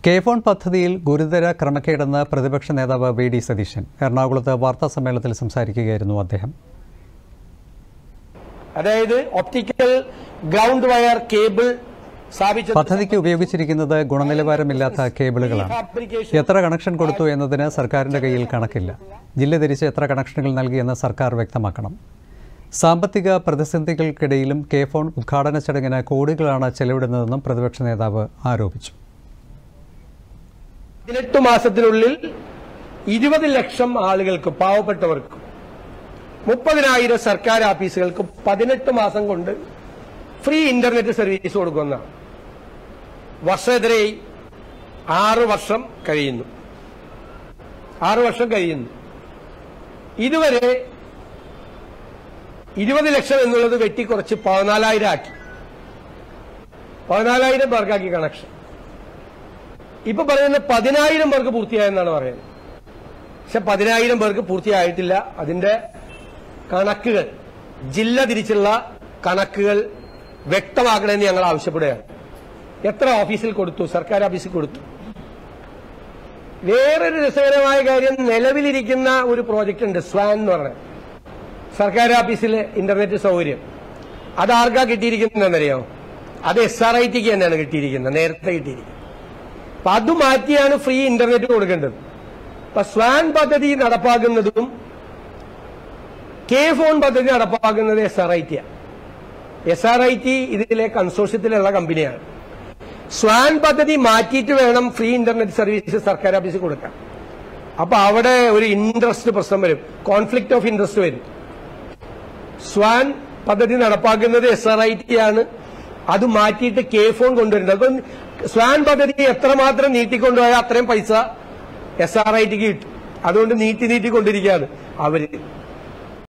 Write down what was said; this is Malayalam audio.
കെ ഫോൺ പദ്ധതിയിൽ ഗുരുതര ക്രമക്കേടെന്ന് പ്രതിപക്ഷ നേതാവ് വി ഡി സതീശൻ എറണാകുളത്ത് വാർത്താ സമ്മേളനത്തിൽ സംസാരിക്കുകയായിരുന്നു അദ്ദേഹം അതായത് ഒപ്റ്റിക്കൽ ഗ്രൗണ്ട് വയർ കേബിൾ സ്ഥാപിച്ചത് പദ്ധതിക്ക് ഉപയോഗിച്ചിരിക്കുന്നത് ഗുണനിലവാരമില്ലാത്ത കേബിളുകളാണ് എത്ര കണക്ഷൻ കൊടുത്തു എന്നതിന് സർക്കാരിന്റെ കയ്യിൽ കണക്കില്ല ജില്ല തിരിച്ച് എത്ര കണക്ഷനുകൾ നൽകിയെന്ന് സർക്കാർ വ്യക്തമാക്കണം സാമ്പത്തിക പ്രതിസന്ധികൾക്കിടയിലും കെ ഫോൺ ഉദ്ഘാടന ചടങ്ങിന് കോടികളാണ് ചെലവിടുന്നതെന്നും പ്രതിപക്ഷ നേതാവ് ആരോപിച്ചു പതിനെട്ട് മാസത്തിനുള്ളിൽ ഇരുപത് ലക്ഷം ആളുകൾക്ക് പാവപ്പെട്ടവർക്ക് മുപ്പതിനായിരം സർക്കാർ ഓഫീസുകൾക്ക് പതിനെട്ട് മാസം കൊണ്ട് ഫ്രീ ഇന്റർനെറ്റ് സർവീസ് കൊടുക്കുന്ന വർഷത്തിലെ ആറ് വർഷം കഴിയുന്നു ആറ് വർഷം കഴിയുന്നു ഇതുവരെ ഇരുപത് ലക്ഷം എന്നുള്ളത് വെട്ടിക്കുറച്ച് പതിനാലായിരം ആക്കി പതിനാലായിരം പേർക്കാക്കി കണക്ഷൻ ഇപ്പൊ പറയുന്നത് പതിനായിരം പേർക്ക് പൂർത്തിയായെന്നാണ് പറയുന്നത് പക്ഷെ പതിനായിരം പേർക്ക് പൂർത്തിയായിട്ടില്ല അതിന്റെ കണക്കുകൾ ജില്ല തിരിച്ചുള്ള കണക്കുകൾ വ്യക്തമാക്കണമെന്ന് ഞങ്ങൾ ആവശ്യപ്പെടുകയാണ് എത്ര ഓഫീസിൽ കൊടുത്തു സർക്കാർ ഓഫീസിൽ കൊടുത്തു വേറൊരു രസകരമായ കാര്യം നിലവിലിരിക്കുന്ന ഒരു പ്രോജക്റ്റ് ഉണ്ട് സ്വാൻ എന്ന് പറഞ്ഞത് സർക്കാർ ഓഫീസിലെ ഇന്റർനെറ്റ് സൗകര്യം അത് ആർക്കാ കിട്ടിയിരിക്കുന്നതെന്നറിയോ അത് എസ് ആർ ഐ ടിക്ക് തന്നെയാണ് കിട്ടിയിരിക്കുന്നത് നേരത്തെ കിട്ടിയിരിക്കുന്നത് അപ്പൊ അത് മാറ്റിയാണ് ഫ്രീ ഇന്റർനെറ്റ് കൊടുക്കേണ്ടത് അപ്പൊ സ്വാൻ പദ്ധതി നടപ്പാക്കുന്നതും കെ ഫോൺ പദ്ധതി നടപ്പാക്കുന്നത് S R I T S R I T ഇതിലെ കൺസോർഷ്യത്തിലുള്ള കമ്പനിയാണ് സ്വാൻ പദ്ധതി മാറ്റിയിട്ട് വേണം ഫ്രീ ഇന്റർനെറ്റ് സർവീസ് സർക്കാർ ഓഫീസിൽ കൊടുക്കാൻ അപ്പൊ അവിടെ ഒരു ഇൻട്രസ്റ്റ് പ്രശ്നം വരും കോൺഫ്ലിക്ട് ഓഫ് ഇൻട്രസ്റ്റ് വരും സ്വാൻ പദ്ധതി നടപ്പാക്കുന്നത് എസ് ആർ ഐ ടി ആണ് അത് മാറ്റിയിട്ട് കെ ഫോൺ കൊണ്ടുവരുന്നത് അപ്പം സ്വാൻ പദ്ധതി എത്രമാത്രം നീട്ടിക്കൊണ്ടുപോയാൽ അത്രയും പൈസ എസ് ആർ ഐ ടിക്ക് കിട്ടും അതുകൊണ്ട് നീട്ടി നീട്ടി കൊണ്ടിരിക്കുകയാണ് അവര്